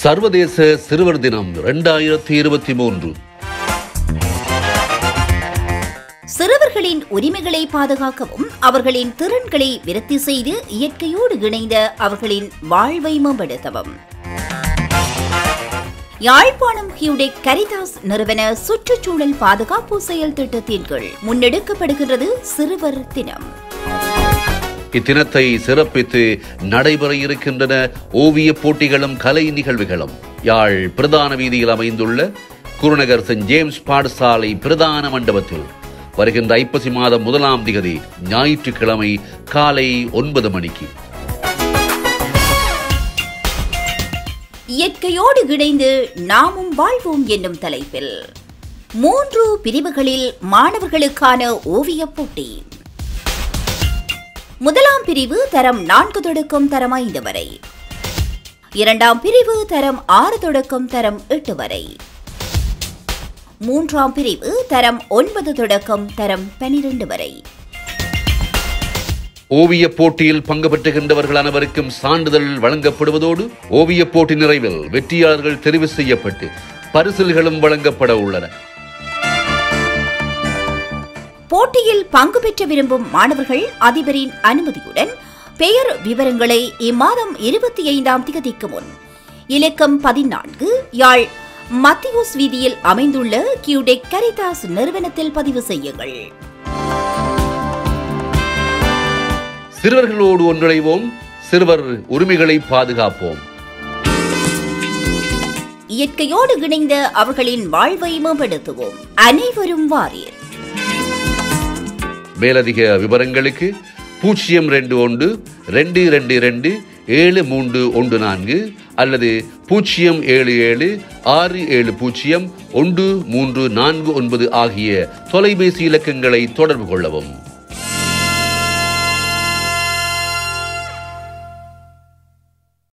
சர்வதேச சிறுவர் தினம் இரண்டாயிரத்தி இருபத்தி மூன்று சிறுவர்களின் உரிமைகளை பாதுகாக்கவும் அவர்களின் திறன்களை விருத்தி செய்து இயற்கையோடு இணைந்த அவர்களின் வாழ்வை மேம்படுத்தவும் யாழ்ப்பாணம் ஹியூடெக் கரிதாஸ் நிறுவன சுற்றுச்சூழல் பாதுகாப்பு செயல் திட்டத்தின் கீழ் முன்னெடுக்கப்படுகிறது சிறுவர் தினம் இத்தினத்தை சிறப்பித்து நடைபெற இருக்கின்றன ஓவிய போட்டிகளும் கலை நிகழ்வுகளும் யாழ் பிரதான வீதியில் அமைந்துள்ள குருநகர் சென்ட் ஜேம்ஸ் பாடசாலை பிரதான மண்டபத்தில் வருகின்ற ஐப்பசி மாதம் முதலாம் திகதி ஞாயிற்றுக்கிழமை காலை ஒன்பது மணிக்கு இயற்கையோடு இணைந்து நாமும் வாழ்வோம் என்னும் தலைப்பில் மூன்று பிரிவுகளில் மாணவர்களுக்கான ஓவியப் போட்டி முதலாம் பிரிவு தரம் நான்கு தொடக்கம் தரம் ஐந்து வரை இரண்டாம் பிரிவு தரம் ஆறு தொடக்கம் தரம் எட்டு வரை மூன்றாம் பிரிவு தரம் ஒன்பது தொடக்கம் தரம் பனிரெண்டு வரை ஓவிய போட்டியில் பங்கு பெற்றுகின்றவர்கள் அனைவருக்கும் சான்றிதழ் வழங்கப்படுவதோடு ஓவிய போட்டி நிறைவில் வெற்றியாளர்கள் தெரிவு செய்யப்பட்டு பரிசில்களும் வழங்கப்பட உள்ளன போட்டியில் பங்கு பெற்ற விரும்பும் மாணவர்கள் அதிபரின் அனுமதியுடன் பெயர் விவரங்களை இம்மாதம் இருபத்தி ஐந்தாம் திகதிக்கு முன் இலக்கம் பதினான்கு யாழ் மத்தியூஸ் வீதியில் அமைந்துள்ள கியூடெக் கரிதாஸ் நிறுவனத்தில் பதிவு செய்யுங்கள் சிறுவர்களோடு ஒன்றிணைவோம் சிறுவர் உரிமைகளை பாதுகாப்போம் இயற்கையோடு இணைந்த அவர்களின் வாழ்வை மேம்படுத்துவோம் அனைவரும் வாரீர் மேலதிக விவரங்களுக்கு பூஜ்ஜியம் ரெண்டு ஒன்று ரெண்டு ரெண்டு ரெண்டு ஏழு மூன்று ஒன்று நான்கு அல்லது பூஜ்ஜியம் ஏழு ஏழு ஆறு ஏழு பூஜ்ஜியம் ஒன்று மூன்று நான்கு ஒன்பது ஆகிய தொலைபேசி இலக்கங்களை தொடர்பு கொள்ளவும்